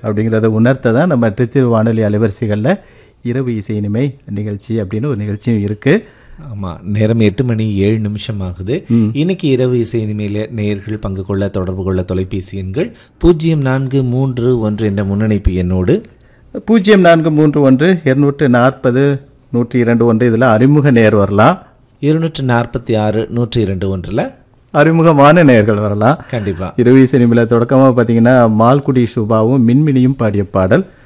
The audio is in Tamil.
அப்படிங்கிறத உணர்த்த தான் நம்ம திருச்சி வானொலி அலைவரிசைகளில் இரவு இசை இனிமை நிகழ்ச்சி அப்படின்னு ஒரு நிகழ்ச்சியும் இருக்குது ஆமா நேரம் எட்டு மணி ஏழு நிமிஷம் ஆகுது இன்னைக்கு இரவு இசை இனிமையில நேயர்கள் பங்கு கொள்ள தொடர்பு கொள்ள தொலைபேசி எண்கள் பூஜ்ஜியம் நான்கு மூன்று ஒன்று என்ற முன்னணைப்பு எண்ணோடு பூஜ்ஜியம் நான்கு மூன்று ஒன்று இருநூற்று நாற்பது நூற்றி இரண்டு ஒன்று இதில் அறிமுக நேர் வரலாம் இருநூற்று நாற்பத்தி ஆறு நூற்றி இரண்டு ஒன்றில் அறிமுகமான நேர்கள் வரலாம் கண்டிப்பா இரவு இசை நிமில தொடக்கமாக பார்த்தீங்கன்னா மால்குடி சுபாவும் மின்மினியும் பாடிய பாடல்